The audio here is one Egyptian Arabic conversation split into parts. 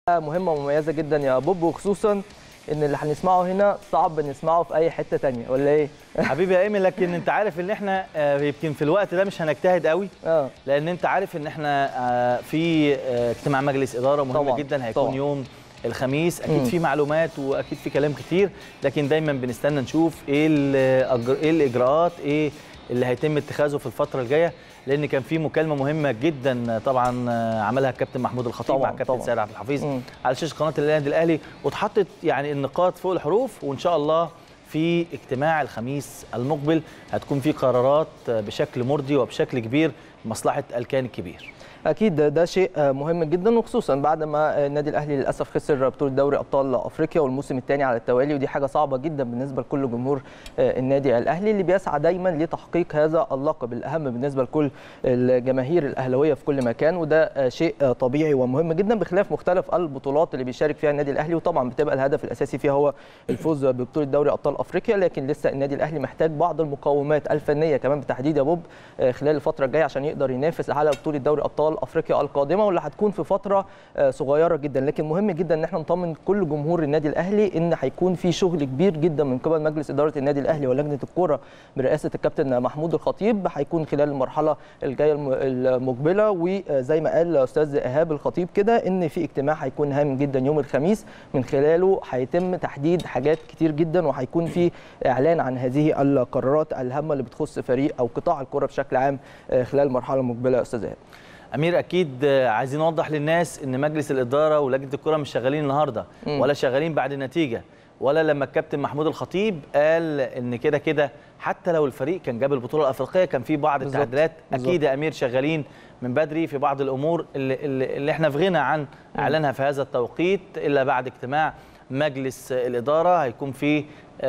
مهمه ومميزه جدا يا بوب وخصوصا ان اللي هنسمعه هنا صعب نسمعه في اي حته تانية ولا ايه حبيبي يا ايمن لكن انت عارف ان احنا آه، يمكن في الوقت ده مش هنجتهد قوي اه لان انت عارف ان احنا آه، في آه، اجتماع مجلس اداره مهم طبعاً، جدا هيكون طبعاً. يوم الخميس اكيد مم. في معلومات واكيد في كلام كتير لكن دايما بنستنى نشوف ايه الأجر... ايه الاجراءات ايه اللي هيتم اتخاذه في الفتره الجايه لان كان في مكالمه مهمه جدا طبعا آه، عملها الكابتن محمود الخطيب طبعاً، مع الكابتن طبعاً. سيد عبد الحفيظ مم. على شاشه قناه النادي الاهلي واتحطت يعني النقاط فوق الحروف وان شاء الله في اجتماع الخميس المقبل هتكون في قرارات بشكل مرضي وبشكل كبير لمصلحه الكيان الكبير اكيد ده, ده شيء آه، مهم جدا وخصوصا بعد ما آه، النادي الاهلي للاسف خسر بطوله دوري ابطال افريقيا والموسم الثاني على التوالي ودي حاجه صعبه جدا بالنسبه لكل جمهور آه، النادي الاهلي اللي بيسعى دايما لتحقيق هذا اللقب الاهم بالنسبه لكل الجماهير الاهلاويه في كل مكان وده آه، شيء آه، طبيعي ومهم جدا بخلاف مختلف البطولات اللي بيشارك فيها النادي الاهلي وطبعا بتبقى الهدف الاساسي فيها هو الفوز ببطوله دوري ابطال افريقيا لكن لسه النادي الاهلي محتاج بعض المقومات الفنيه كمان بالتحديد يا بوب آه، خلال الفتره الجايه عشان يقدر ينافس على بطوله دوري ابطال افريقيا القادمه واللي هتكون في فتره آه، صغيره جدا لكن مهم جدا ان احنا نطمن كل جمهور النادي الاهلي ان هيكون في شغل كبير جدا من قبل مجلس اداره النادي الاهلي ولجنه الكوره برئاسه الكابتن محمود الخطيب هيكون خلال المرحله الجايه الم- المقبله وزي ما قال استاذ ايهاب الخطيب كده ان في اجتماع هيكون هام جدا يوم الخميس من خلاله هيتم تحديد حاجات كتير جدا وهيكون في اعلان عن هذه القرارات الهامه اللي بتخص فريق او قطاع الكره بشكل عام آه، خلال المرحله المقبله يا استاذ ايهاب امير اكيد آه، عايزين نوضح للناس ان مجلس الاداره ولجنه الكره مش شغالين النهارده مم. ولا شغالين بعد النتيجه ولا لما الكابتن محمود الخطيب قال ان كده كده حتى لو الفريق كان جاب البطوله الافريقيه كان في بعض بالظبط، التعديلات بالظبط. اكيد يا امير شغالين من بدري في بعض الامور اللي, اللي اللي احنا في غنى عن اعلانها في هذا التوقيت الا بعد اجتماع مجلس الاداره هيكون في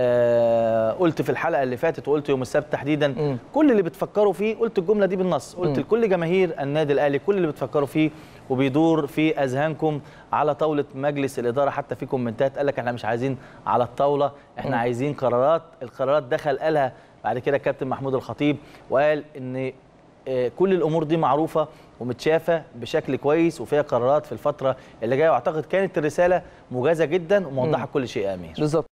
آه قلت في الحلقه اللي فاتت وقلت يوم السبت تحديدا مم. كل اللي بتفكروا فيه قلت الجمله دي بالنص قلت مم. لكل جماهير النادي الاهلي كل اللي بتفكروا فيه وبيدور في اذهانكم على طاوله مجلس الاداره حتى في كومنتات قال لك احنا مش عايزين على الطاوله احنا مم. عايزين قرارات القرارات دخل قالها بعد كده الكابتن محمود الخطيب وقال ان آه، كل الامور دي معروفه ومتشافه بشكل كويس وفيها قرارات في الفتره اللي جايه واعتقد كانت الرساله موجزه جدا وموضحه كل شيء يا امير بالظبط